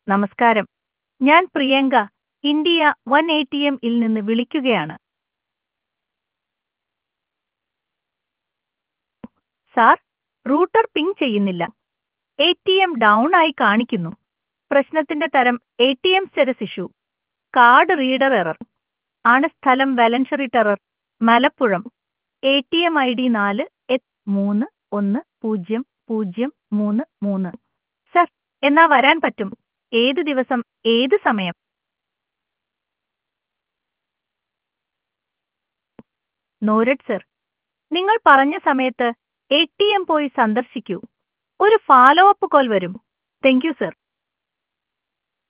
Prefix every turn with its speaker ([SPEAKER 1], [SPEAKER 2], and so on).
[SPEAKER 1] നമസ്കാരം ഞാൻ Priyanka India one A T M ഇൽ നിന്ന് വിളിക്കുകയാണ് സാർ റൂട്ടർ പിങ് ചെയ്യുന്നില്ല എ ടി എം ഡൗൺ ആയി കാണിക്കുന്നു പ്രശ്നത്തിന്റെ തരം A T M status issue card reader error ആണ് സ്ഥലം വാലൻഷറി ടെറർ Malappuram A T M I D നാല് എത്ത് മൂന്ന് ഒന്ന് പൂജ്യം പൂജ്യം മൂന്ന് മൂന്ന് സർ എന്നാ വരാൻ പറ്റും ഏത് ദിവസം ഏത് സമയം നോരഡ് സർ നിങ്ങൾ പറഞ്ഞ സമയത്ത് എ ടി എം പോയി സന്ദർശിക്കൂ ഒരു ഫോളോ അപ്പ് കോൾ വരും താങ്ക് യു സർ